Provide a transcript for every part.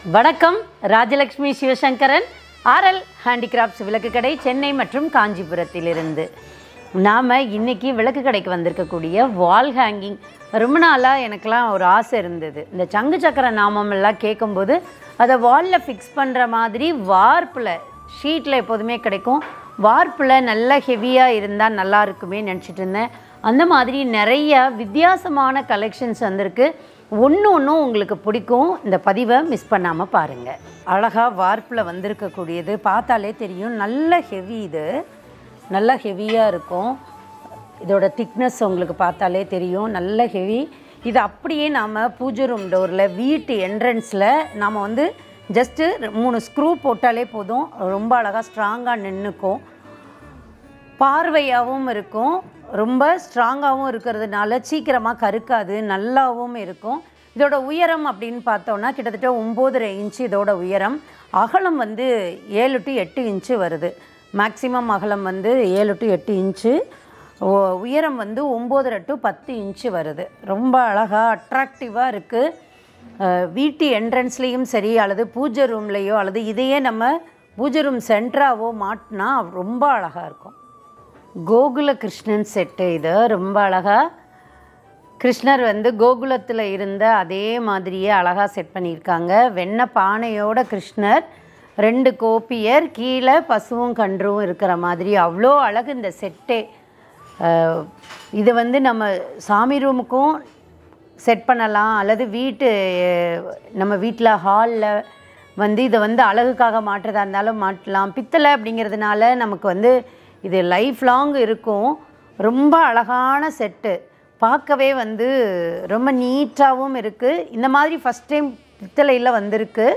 வணக்கம் Rajalakshmi Sivasankaran RL handicrafts விளக்கு கடை சென்னை மற்றும் காஞ்சிபுரத்திலிருந்து நாம் இன்னைக்கு விளக்கு கடைக்கு வந்திருக்கக்கூடிய வால் ஹேங்கிங் ரொம்ப நாளாக எனக்கெல்லாம் ஒரு ஆசை இருந்தது இந்த சங்கு சக்கர நாமம் எல்லாம் கேட்கும்போது அதை வாலில் ஃபிக்ஸ் பண்ணுற மாதிரி வார்ப்பில் ஷீட்டில் எப்போதுமே கிடைக்கும் வார்ப்பில் நல்ல ஹெவியாக இருந்தால் நல்லா இருக்குமே நினச்சிட்டு இருந்தேன் அந்த மாதிரி நிறைய வித்தியாசமான கலெக்ஷன்ஸ் வந்திருக்கு ஒன்று ஒன்றும் உங்களுக்கு பிடிக்கும் இந்த பதிவை மிஸ் பண்ணாமல் பாருங்கள் அழகாக வார்ப்பில் வந்திருக்கக்கூடியது பார்த்தாலே தெரியும் நல்ல ஹெவி இது நல்ல ஹெவியாக இருக்கும் இதோட திக்னஸ் உங்களுக்கு பார்த்தாலே தெரியும் நல்ல ஹெவி இது அப்படியே நாம் பூஜை ரூம் டோரில் வீட்டு என்ட்ரன்ஸில் நாம் வந்து ஜஸ்ட்டு மூணு ஸ்க்ரூ போட்டாலே போதும் ரொம்ப அழகாக ஸ்ட்ராங்காக நின்றுக்கும் பார்வையாகவும் இருக்கும் ரொம்ப ஸ்ட்ராங்காகவும் இருக்கிறதுனால சீக்கிரமாக கருக்காது நல்லாவும் இருக்கும் இதோட உயரம் அப்படின்னு பார்த்தோன்னா கிட்டத்தட்ட ஒம்போதரை இன்ச்சு இதோட உயரம் அகலம் வந்து ஏழு டு எட்டு இன்ச்சு வருது மேக்ஸிமம் அகலம் வந்து ஏழு டு எட்டு இன்ச்சு உ- உயரம் வந்து ஒம்போதரை டு பத்து இன்ச்சு வருது ரொம்ப அழகாக அட்ராக்டிவாக இருக்குது வீட்டு என்ட்ரன்ஸ்லேயும் சரி அல்லது பூஜை ரூம்லேயோ அல்லது இதையே நம்ம பூஜை ரூம் சென்டராகவோ மாட்டினா ரொம்ப அழகாக இருக்கும் கோகுல கிருஷ்ணன் செட்டு இது ரொம்ப அழகாக கிருஷ்ணர் வந்து கோகுலத்தில் இருந்த அதே மாதிரியே அழகாக செட் பண்ணியிருக்காங்க வெண்ணெய் பானையோட கிருஷ்ணர் ரெண்டு கோபியர் கீழே பசுவும் கன்றும் இருக்கிற மாதிரி அவ்வளோ அழகு இந்த செட்டே அஹ், இது வந்து நம்ம சாமி ரூமுக்கும் செட் பண்ணலாம் அல்லது வீட்டு அஹ், நம்ம வீட்டில் ஹாலில் வந்து இதை வந்து அழகுக்காக மாட்டுறதா இருந்தாலும் மாட்டலாம் பித்தளை அப்படிங்கிறதுனால நமக்கு வந்து இது லைஃப் லாங் இருக்கும் ரொம்ப அழகான செட்டு பார்க்கவே வந்து ரொம்ப நீட்டாகவும் இருக்குது இந்த மாதிரி ஃபஸ்ட் டைம் பித்தளையில் வந்திருக்கு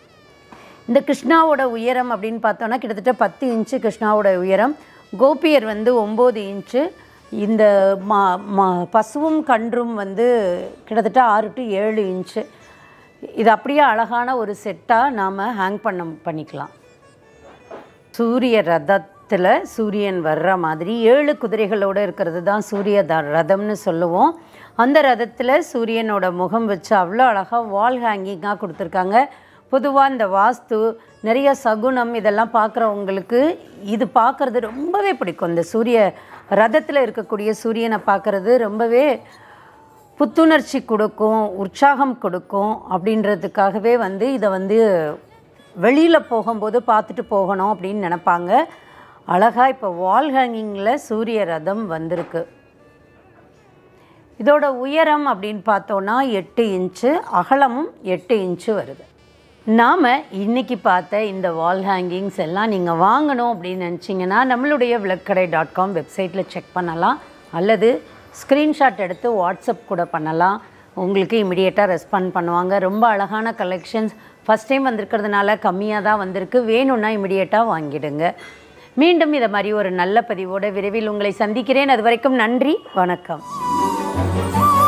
இந்த கிருஷ்ணாவோட உயரம் அப்படின்னு பார்த்தோன்னா கிட்டத்தட்ட பத்து இன்ச்சு கிருஷ்ணாவோட உயரம் கோபியர் வந்து ஒம்பது இன்ச்சு இந்த மா மா பசுவும் கன்றும் வந்து கிட்டத்தட்ட ஆறு டு ஏழு இன்ச்சு இது அப்படியே அழகான ஒரு செட்டாக நாம் ஹேங் பண்ண பண்ணிக்கலாம் சூரிய ரதத்தில் சூரியன் வர்ற மாதிரி ஏழு குதிரைகளோடு இருக்கிறது தான் சூரிய த ரதம்னு சொல்லுவோம் அந்த ரதத்தில் சூரியனோட முகம் வச்சு அவ்வளோ அழகாக வால் ஹேங்கிங்காக கொடுத்துருக்காங்க பொதுவாக இந்த வாஸ்து நிறைய சகுனம் இதெல்லாம் பார்க்குறவங்களுக்கு இது பார்க்குறது ரொம்பவே பிடிக்கும் இந்த சூரிய ரதத்தில் இருக்கக்கூடிய சூரியனை பார்க்குறது ரொம்பவே புத்துணர்ச்சி கொடுக்கும் உற்சாகம் கொடுக்கும் அப்படின்றதுக்காகவே வந்து இதை வந்து வெளியில் போகும்போது பார்த்துட்டு போகணும் அப்படின்னு நினைப்பாங்க அழகாக இப்போ வால் ஹேங்கிங்கில் சூரிய ரதம் வந்திருக்கு இதோட உயரம் அப்படின்னு பார்த்தோன்னா எட்டு இன்ச்சு அகலமும் எட்டு இன்ச்சு வருது நாம் இன்னைக்கு பார்த்த இந்த வால் ஹேங்கிங்ஸ் எல்லாம் நீங்கள் வாங்கணும் அப்படின்னு நினச்சிங்கன்னா நம்மளுடைய விளக்கடை டாட் காம் வெப்சைட்டில் செக் பண்ணலாம் அல்லது ஸ்க்ரீன்ஷாட் எடுத்து வாட்ஸ்அப் கூட பண்ணலாம் உங்களுக்கு இமிடியேட்டாக ரெஸ்பாண்ட் பண்ணுவாங்க ரொம்ப அழகான கலெக்ஷன்ஸ் ஃபஸ்ட் டைம் வந்திருக்கிறதுனால கம்மியாக தான் வந்திருக்கு வேணும்னா இமிடியேட்டாக வாங்கிடுங்க மீண்டும் இதை மாதிரி ஒரு நல்ல பதிவோட விரைவில் உங்களை சந்திக்கிறேன் அது வரைக்கும் நன்றி வணக்கம்